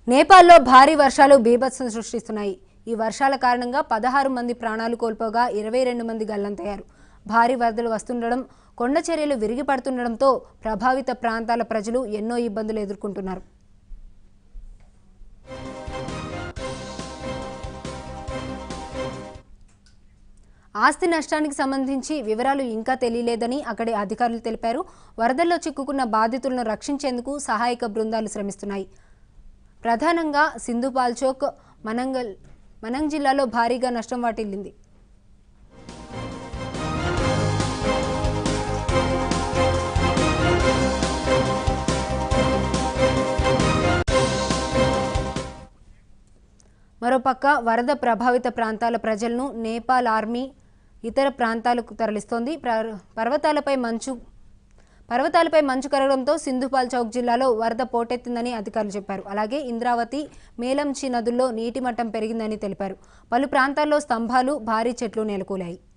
నేపాల్లో భారీ వర్షాలు బీభత్సం సృష్టిస్తున్నాయి ఈ వర్షాల కారణంగా పదహారు మంది ప్రాణాలు కోల్పోగా ఇరవై రెండు మంది గల్లంతయ్యారు భారీ వరదలు వస్తుండడం కొండ చర్యలు విరిగి పడుతుండడంతో ప్రభావిత ప్రాంతాల ప్రజలు ఎన్నో ఇబ్బందులు ఎదుర్కొంటున్నారు ఆస్తి నష్టానికి సంబంధించి వివరాలు ఇంకా తెలియలేదని అక్కడి అధికారులు తెలిపారు వరదల్లో చిక్కుకున్న బాధితులను రక్షించేందుకు సహాయక బృందాలు శ్రమిస్తున్నాయి ప్రధానంగా సింధుపాల్చోక్ మనంగల్ మనంగ్ జిల్లాలో భారీగా నష్టం వాటిల్లింది మరోపక్క వరద ప్రభావిత ప్రాంతాల ప్రజలను నేపాల్ ఆర్మీ ఇతర ప్రాంతాలకు తరలిస్తోంది ప్ర- పర్వతాలపై మంచు పర్వతాలపై మంచు కరగడంతో సింధుపాల్ చౌక్ జిల్లాలో వరద పోటెత్తిందని అధికారులు చెప్పారు అలాగే ఇంద్రావతి మేలంచి నదుల్లో నీటి మట్టం పెరిగిందని తెలిపారు పలు ప్రాంతాల్లో స్తంభాలు భారీ చెట్లు నెలకొలాయి